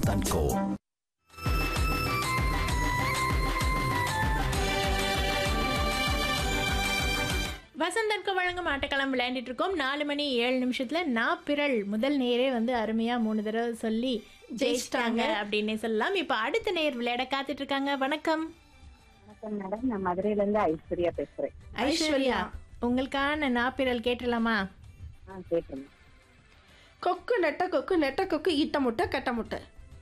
Vasanth and கோ வசந்தனுக்கு வழங்கும் ஆட்டக்களம் விளையாண்டுட்டு இருக்கோம் நாலு மணி ஏழு நிமிஷத்துல நான் பிறல் முதல் நேரே வந்து அருமையா மூணு தடவை சொல்லி ஜெயிச்சிட்டாங்க அப்படின்னு சொல்லலாம் இப்போ அடுத்த நேர் விளையாட காத்துட்டு இருக்காங்க வணக்கம் வணக்கம் மேடம் நான் மதுரையில இருந்து ஐஸ்வர்யா பேசுறேன் ஐஸ்வர்யா உங்களுக்கான நாப்பிரல் கேட்டலாமா ஆ கேட்டேன் கொக்கு நெட்ட கொக்கு நெட்ட கொக்கு ஈட்ட முட்டை கட்ட முட்டை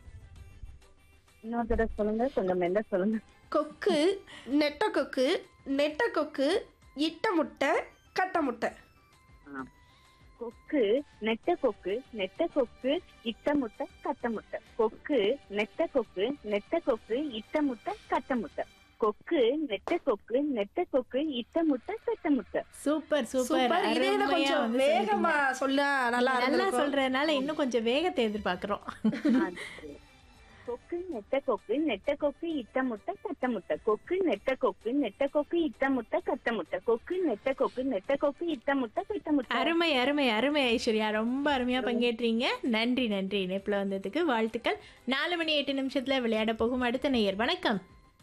இன்னொரு தடவை சொல்லுங்க கொஞ்சம் மெல்ல சொல்லுங்க கொக்கு நெட்ட கொக்கு நெட்ட கொக்கு இட்ட முட்டை கட்ட முட்டை ஆ. கொக்கு நெட்ட கொக்கு நெட்ட கொக்கு இட்ட முட்டை கட்ட முட்டை கொக்கு நெட்ட கொக்கு நெட்ட கொக்கு இட்ட முட்டை கட்ட முட்டை கொக்கு நெட்ட கொக்கு நெட்ட கொக்கு இட்ட முட்டை கட்ட முட்டை சூப்பர் சூப்பர் சூப்பர் இதே இதை அருமையா கொஞ்சம் வந்து வேகமா சொல்லிட்டீங்க. சொல்ல நல்லா நல்லா இருந்திருக்கும். சொல்றதுனால இன்னும் கொஞ்சம் வேகத்தை எதிர்பார்க்கிறோம் ஆ, சரி. கொக்கு நெட்ட கொக்கு நெட்ட கொக்கு இட்ட முட்டை கட்ட முட்டை கொக்கு நெட்ட கொக்கு நெட்ட கொக்கு இட்ட முட்டை கட்ட முட்டை கொக்கு நெட்ட கொக்கு நெட்ட கொக்கு இட்ட முட்டை கட்ட முட்டை அருமை அருமை அருமை ஐஸ்வர்யா ரொம்ப அருமையா பங்கேற்றீங்க நன்றி நன்றி இணைப்புல வந்ததுக்கு வாழ்த்துக்கள் நாலு மணி எட்டு நிமிஷத்துல விளையாட போகும் அடுத்த நேயர் வணக்கம்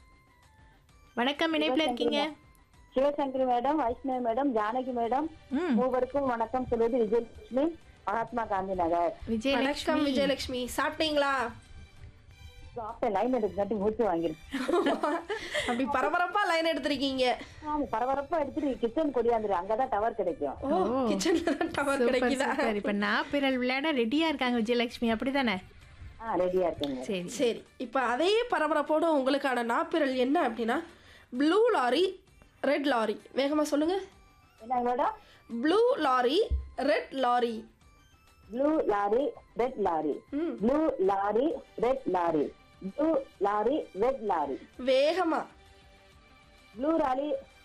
வணக்கம் இணைப்புல இருக்கீங்க Sivasankari madam Vaishnavi madam Janaki madam ம் மூவருக்கும் வணக்கம் சொல்வது விஜயலட்சுமி மகாத்மா காந்தி நகர் வணக்கம் விஜயலட்சுமி விஜயலட்சுமி சாப்பிட்டீங்களா சாப்பிட்ட லைன் எடுக்காட்டி மூச்சு வாங்கிருக்கேன் அப்படி பரபரப்பா லைன் எடுத்திருக்கீங்க ஆமா பரபரப்பா எடுத்துட்டு கிச்சன் கொடியாந்துரு அங்கதான் டவர் கிடைக்கும் ஓ கிச்சன்ல தான் டவர் சூப்பர் கிடைக்குதா சூப்பர் இப்ப நான் பிறல் விளையாட ரெடியா இருக்காங்க விஜயலட்சுமி அப்படிதானே ஆ ரெடியா இருக்குங்க சரி சரி இப்போ அதே பரபரப்போட உங்களுக்கான நாப்பிரல் என்ன அப்படின்னா ப்ளூ லாரி ரெட் லாரி வேகமா சொல்லுங்க என்ன madam blue lorry red lorry blue lorry red lorry ம் blue lorry red lorry blue lorry red lorry வேகமா ப்ளூ லாரி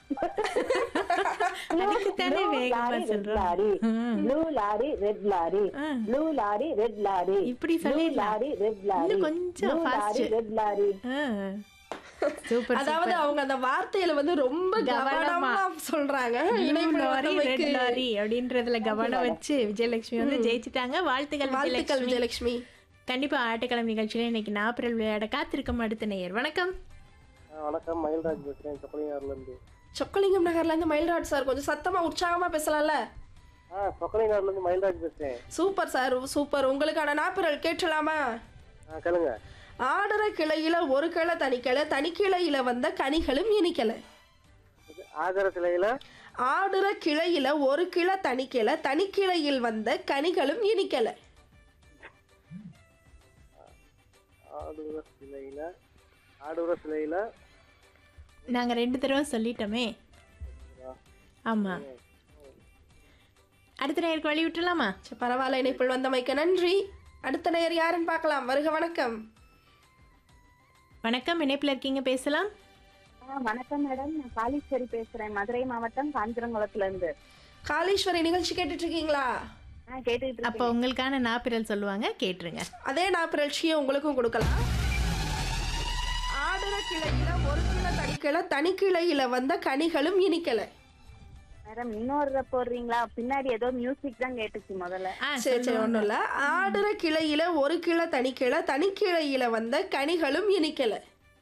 அதுக்கு தானே வேகமா சொல்றோம் லாரி ம். ப்ளூ லாரி ரெட் லாரி ஆ. ப்ளூ லாரி ரெட் லாரி இப்படி ப்ளூ சொல்லிடலாம் லாரி ரெட் லாரி இன்னும் கொஞ்சம் blue lorry fast. Red lorry super அதாவது அவங்க அந்த வார்த்தையில வந்து ரொம்ப கவனமா. கவனமா சொல்றாங்க இணைப்பு இணைப்புல லாரி ரெட் வந்தமைக்கு லாரி அப்படின்றதுல கவனம் வச்சு விஜயலட்சுமி வந்து ஜெயிச்சிட்டாங்க வாழ்த்துக்கள் வாழ்த்துக்கள் விஜயலட்சுமி விஜயலட்சுமி கண்டிப்பா ஆட்டக்கிழமை நிகழ்ச்சியில இன்னைக்கு நாப்பிரல் விளையாட காத்திருக்கும் அடுத்த நேயர் வணக்கம் ஆ, வணக்கம் மயில்ராஜ் பேசுறேன் சொக்கலிங்கார்ல இருந்து சொக்கலிங்கம் நகர்ல இருந்து மயில்ராஜ் சார் கொஞ்சம் சத்தமா உற்சாகமா பேசலாம்ல ஆ சொக்கலிங்கார்ல இருந்து மயில்ராஜ் பேசுறேன் சூப்பர் சார் சூப்பர் உங்களுக்கான நாப்பிரல் கேட்கலாமா ஆ கேளுங்க ஆடுற கிளையில ஒரு கிளை தனிக்கிளை தனிக்கிளையில வந்த கனிகளும் இனிக்கலை இது ஆகர சிலையில ஆடுற கிளையில ஒரு கிளை தனிக்கிளை தனிக்கிளையில் வந்த கனிகளும் இனிக்கலை ஆடுற சிலையில ஆடுற சிலையில நாங்க ரெண்டு தடவை சொல்லிட்டோமே ஆமா அடுத்த நேருக்கு வழி விட்டுலாமா சரி, பரவாயில்ல இணைப்பில் வந்தமைக்கு நன்றி அடுத்த நேர் யாருன்னு பார்க்கலாம் வருக வணக்கம் வணக்கம் இணைப்புல இருக்கீங்க பேசலாம் ஆ, வணக்கம் மேடம் நான் காளீஸ்வரி பேசுறேன் மதுரை மாவட்டம் காஞ்சிரங்குளத்துல இருந்து காளீஸ்வரி நிகழ்ச்சி கேட்டுட்டு இருக்கீங்களா ஆ கேட்டுக்கிட்டு அப்போ உங்களுக்கான நாப்பிரல் சொல்லுவாங்க கேட்டுருங்க அதே நாப்பிரட்சியை உங்களுக்கும் கொடுக்கலாம் ஆடுற கிளையில ஒரு கிளை தனிக்கிளை தனிக்கிளையில வந்த கனிகளும் இனிக்கலை மேடம் இன்னொரு போடுறீங்களா பின்னாடி ஏதோ மியூசிக் தான் கேட்டுச்சு முதல்ல ஆ சரி சரி சொல்லுவாங்க. ஒன்றும் இல்லை ஆடுற கிளையில ஒரு கிளை தனிக்கிளை தனிக்கிளையில வந்த கனிகளும் இனிக்கலை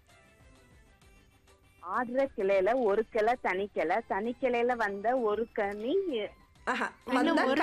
ஆடுற கிளையில ஒரு கிளை தனி கிளை தனி கிளையில வந்த ஒரு கனி ஆஹா இன்னும் வந்த ஒரு